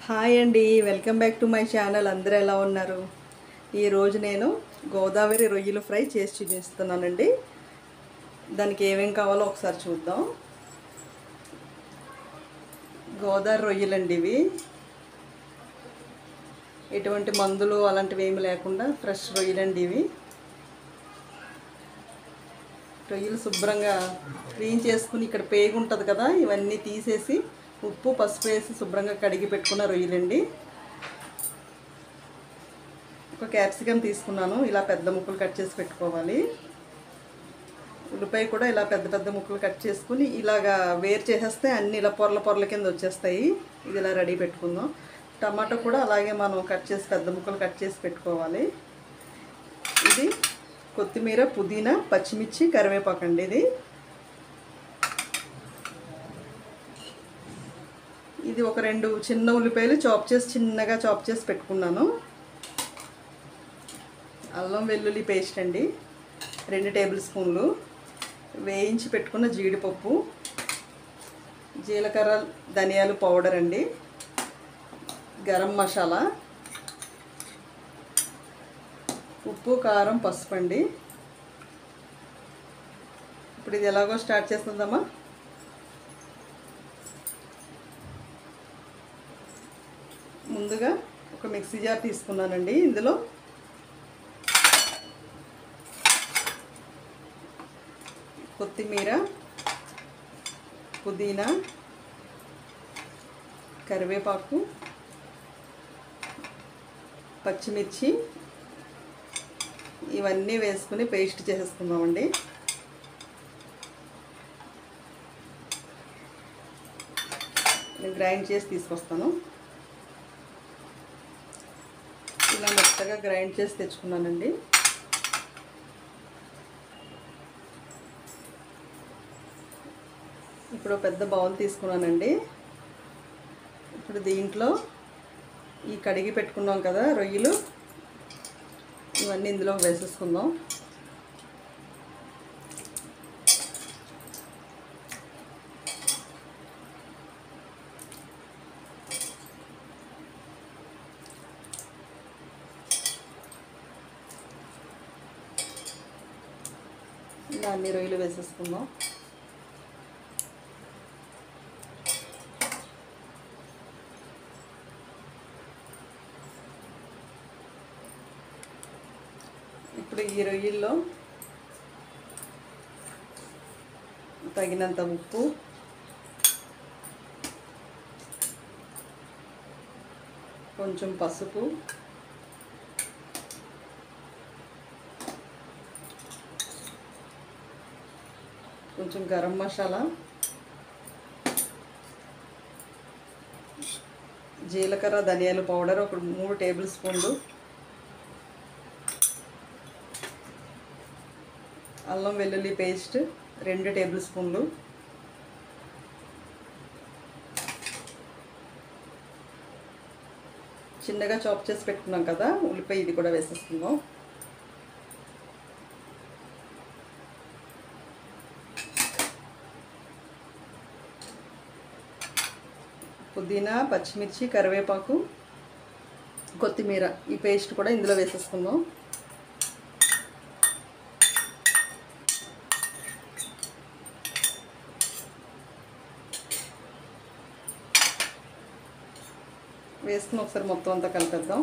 hi అండి welcome back to my channel అందరూ ఎలా ఉన్నారు ఈరోజు నేను గోదావరి రొయ్యలు ఫ్రై చేసి చూపిస్తున్నానండి దానికి ఏమేం కావాలో ఒకసారి చూద్దాం గోదావరి రొయ్యలండి ఇవి ఎటువంటి మందులు అలాంటివి ఏమి లేకుండా ఫ్రెష్ రొయ్యలండి ఇవి రొయ్యలు శుభ్రంగా క్లీన్ చేసుకుని ఇక్కడ పేగు ఉంటుంది కదా ఇవన్నీ తీసేసి ఉప్పు పసుపు వేసి శుభ్రంగా కడిగి పెట్టుకున్న రొయ్యలండి ఒక క్యాప్సికమ్ తీసుకున్నాను ఇలా పెద్ద ముక్కలు కట్ చేసి పెట్టుకోవాలి ఉల్లిపాయ కూడా ఇలా పెద్ద పెద్ద ముక్కలు కట్ చేసుకుని ఇలాగా వేరు చేసేస్తే అన్ని ఇలా పొరల పొరల కింద వచ్చేస్తాయి ఇది ఇలా రెడీ పెట్టుకుందాం టమాటో కూడా అలాగే మనం కట్ చేసి పెద్ద ముక్కలు కట్ చేసి పెట్టుకోవాలి ఇది కొత్తిమీర పుదీనా పచ్చిమిర్చి కరివేపాకు అండి ఇది ఇది ఒక రెండు చిన్న ఉల్లిపాయలు చాప్ చేసి చిన్నగా చాప్ చేసి పెట్టుకున్నాను అల్లం వెల్లుల్లి పేస్ట్ అండి రెండు టేబుల్ స్పూన్లు వేయించి పెట్టుకున్న జీడిపప్పు జీలకర్ర ధనియాలు పౌడర్ అండి గరం మసాలా ఉప్పు కారం పసుపు అండి ఇప్పుడు ఇది ఎలాగో స్టార్ట్ చేస్తుందమ్మా ముందుగా ఒక మిక్సీ జార్ తీసుకున్నానండి ఇందులో కొత్తిమీర పుదీనా కరివేపాకు పచ్చిమిర్చి ఇవన్నీ వేసుకుని పేస్ట్ చేసేసుకుందామండి నేను గ్రైండ్ చేసి తీసుకొస్తాను ఇలా మెత్తగా గ్రైండ్ చేసి తెచ్చుకున్నానండి ఇప్పుడు పెద్ద బౌల్ తీసుకున్నానండి ఇప్పుడు దీంట్లో ఈ కడిగి పెట్టుకున్నాం కదా రొయ్యలు ఇవన్నీ ఇందులో వేసేసుకుందాం ఇలా అన్ని రొయ్యలు వేసేసుకుందాం ఇప్పుడు ఈ రొయ్యల్లో తగినంత ఉప్పు కొంచెం పసుపు కొంచెం గరం మసాలా జీలకర్ర ధనియాల పౌడర్ ఒక మూడు టేబుల్ స్పూన్లు అల్లం వెల్లుల్లి పేస్ట్ రెండు టేబుల్ స్పూన్లు చిన్నగా చాప్ చేసి పెట్టుకున్నాం కదా ఉల్లిపాయ ఇది కూడా వేసేసుకుందాం పుదీనా పచ్చిమిర్చి కరివేపాకు కొత్తిమీర ఈ పేస్ట్ కూడా ఇందులో వేసేసుకుందాం వేసుకుని ఒకసారి మొత్తం అంతా కలిపేద్దాం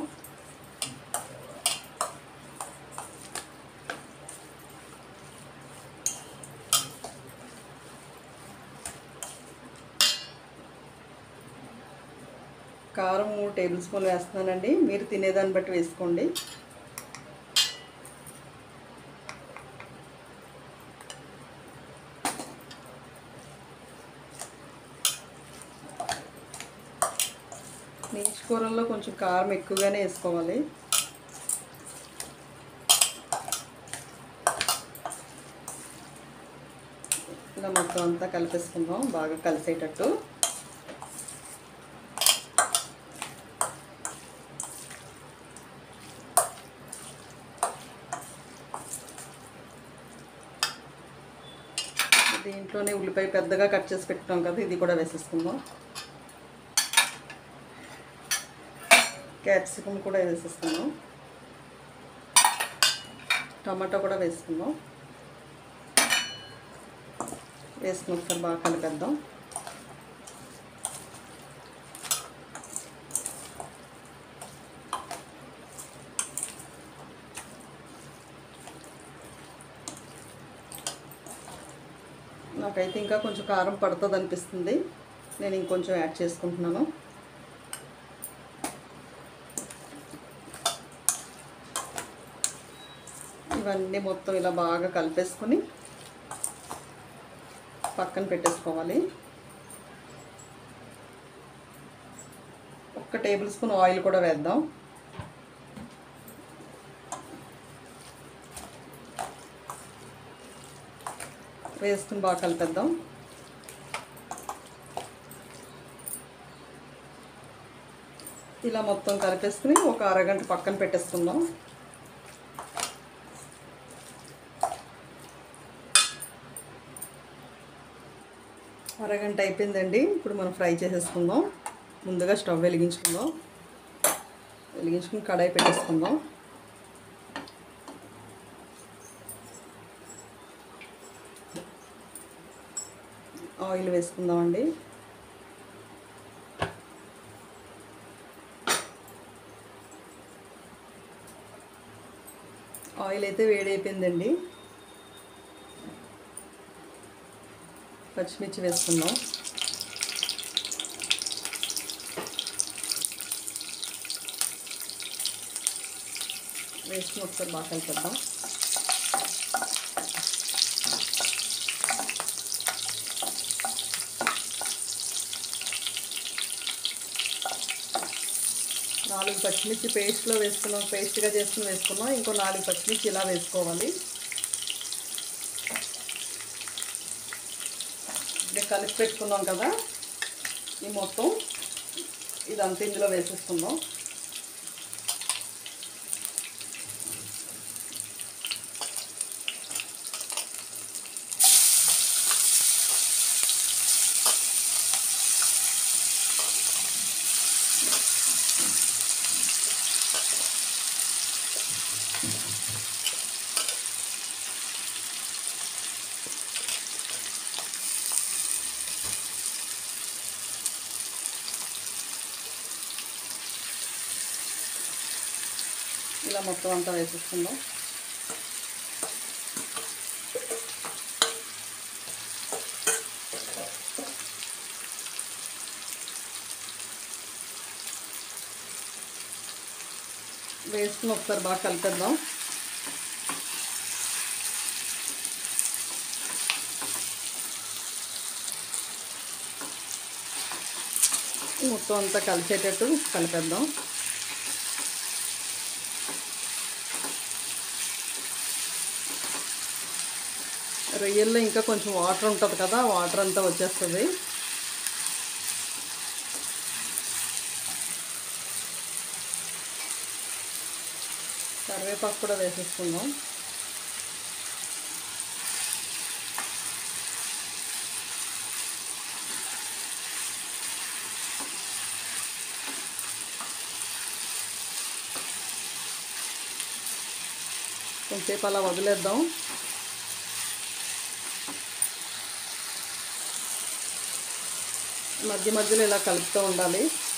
కారం మూడు టేబుల్ స్పూన్లు వేస్తున్నానండి మీరు తినేదాన్ని బట్టి వేసుకోండి నీచు కూరల్లో కొంచెం కారం ఎక్కువగానే వేసుకోవాలి ఇలా మొత్తం అంతా కలిపేసుకుందాం బాగా కలిసేటట్టు దీంట్లోనే ఉల్లిపాయ పెద్దగా కట్ చేసి పెట్టుకున్నాం కదా ఇది కూడా వేసేసుకుందాం క్యాప్సికమ్ కూడా వేసేసుకుందాం టమాటో కూడా వేసుకుందాం వేసుకుని ఒకసారి బాగా కలిపేద్దాం నాకైతే ఇంకా కొంచెం కారం పడుతుంది అనిపిస్తుంది నేను ఇంకొంచెం యాడ్ చేసుకుంటున్నాను ఇవన్నీ మొత్తం ఇలా బాగా కలిపేసుకొని పక్కన పెట్టేసుకోవాలి ఒక్క టేబుల్ స్పూన్ ఆయిల్ కూడా వేద్దాం వేసుకుని బాగా కలిపేద్దాం ఇలా మొత్తం కలిపేసుకుని ఒక అరగంట పక్కన పెట్టేసుకుందాం అరగంట అయిపోయిందండి ఇప్పుడు మనం ఫ్రై చేసేసుకుందాం ముందుగా స్టవ్ వెలిగించుకుందాం వెలిగించుకుని కడాయి పెట్టేసుకుందాం ఆయిల్ వేసుకుందామండి ఆయిల్ అయితే వేడైపోయిందండి పచ్చిమిర్చి వేసుకుందాం వేసుకుని ఒకసారి బాగా కలిపేద్దాం నాలుగు పచ్చిమిర్చి పేస్ట్లో వేసుకున్నాం పేస్ట్గా చేసుకుని వేసుకున్నాం ఇంకో నాలుగు పచ్చిమిర్చి ఇలా వేసుకోవాలి ఇది కలిపి పెట్టుకున్నాం కదా ఈ మొత్తం ఇదంతా ఇందులో వేసేసుకుందాం ఇలా మొత్తం అంతా వేసేసుకుందాం వేసుకుని ఒకసారి బాగా కలిపేద్దాం మొత్తం అంతా కలిసేటట్టు కలిపేద్దాం రొయ్యల్లో ఇంకా కొంచెం వాటర్ ఉంటుంది కదా వాటర్ అంతా వచ్చేస్తుంది కరివేపాకు కూడా వేసేసుకుందాం కొంచెంసేపు అలా వదిలేద్దాం మధ్య మధ్యలో ఇలా కలుపుతూ ఉండాలి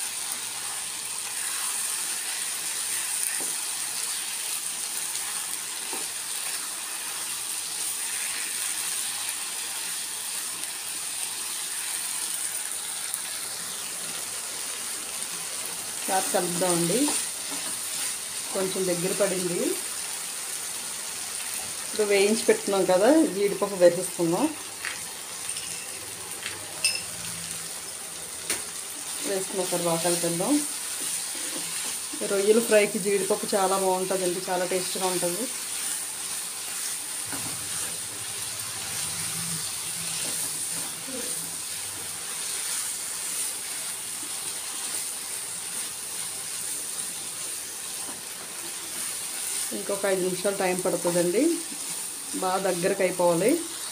కాస్త కలుపుదామండి కొంచెం దగ్గర పడింది ఇప్పుడు వేయించి పెట్టుకున్నాం కదా జీడిపప్పు వేసేసుకుందాం వేసుకున్న ఒకసారి బాగా కలిపేద్దాం రొయ్యలు ఫ్రైకి జీడిపప్పు చాలా బాగుంటుందండి చాలా టేస్ట్గా ఉంటుంది ఇంకొక ఐదు నిమిషాలు టైం పడుతుందండి బాగా దగ్గరకు అయిపోవాలి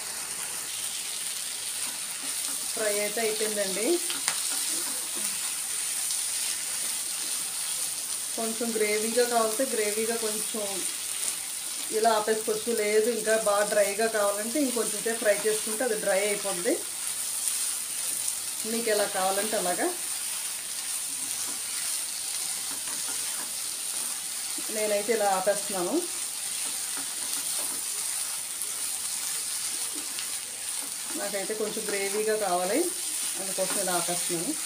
ఫ్రై అయితే అయిపోయిందండి కొంచెం గ్రేవీగా కావాలంటే గ్రేవీగా కొంచెం ఇలా ఆపేసుకోవచ్చు లేదు ఇంకా బాగా డ్రైగా కావాలంటే ఇంకొంచెం సేపు ఫ్రై చేసుకుంటే అది డ్రై అయిపోద్ది మీకు ఎలా కావాలంటే అలాగా నేనైతే ఇలా ఆపేస్తున్నాను నాకైతే కొంచెం గ్రేవీగా కావాలి అందుకోసం ఇలా ఆపేస్తున్నాను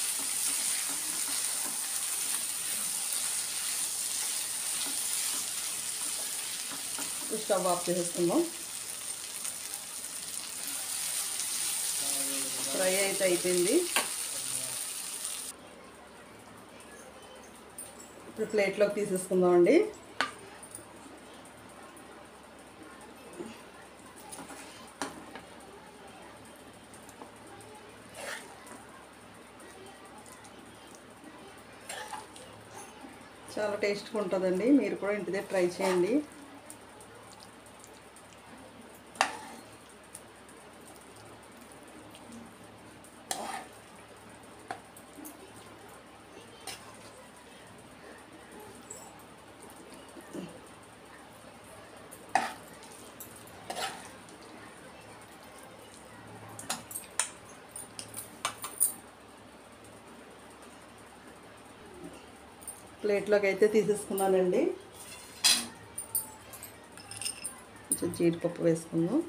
స్టవ్ ఆఫ్ చేసేసుకుందాం ఫ్రై అయితే అయిపోయింది ఇప్పుడు ప్లేట్లోకి తీసేసుకుందాం అండి చాలా టేస్ట్గా ఉంటుందండి మీరు కూడా ఇంటి దగ్గర ట్రై చేయండి ప్లేట్లోకి అయితే తీసేసుకున్నానండి కొంచెం జీడిపప్పు వేసుకుందాం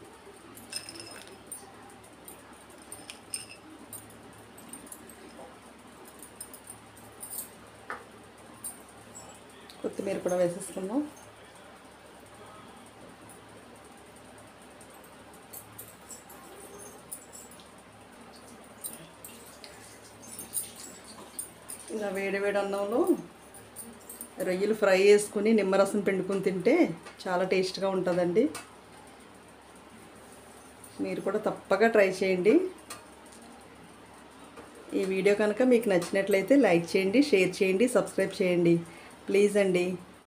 కొత్తిమీర కూడా వేసేసుకుందాం ఇలా వేడి వేడి అన్నంలో రొయ్యలు ఫ్రై చేసుకుని నిమ్మరసం పిండుకుని తింటే చాలా టేస్ట్గా ఉంటుందండి మీరు కూడా తప్పగా ట్రై చేయండి ఈ వీడియో కనుక మీకు నచ్చినట్లయితే లైక్ చేయండి షేర్ చేయండి సబ్స్క్రైబ్ చేయండి ప్లీజ్ అండి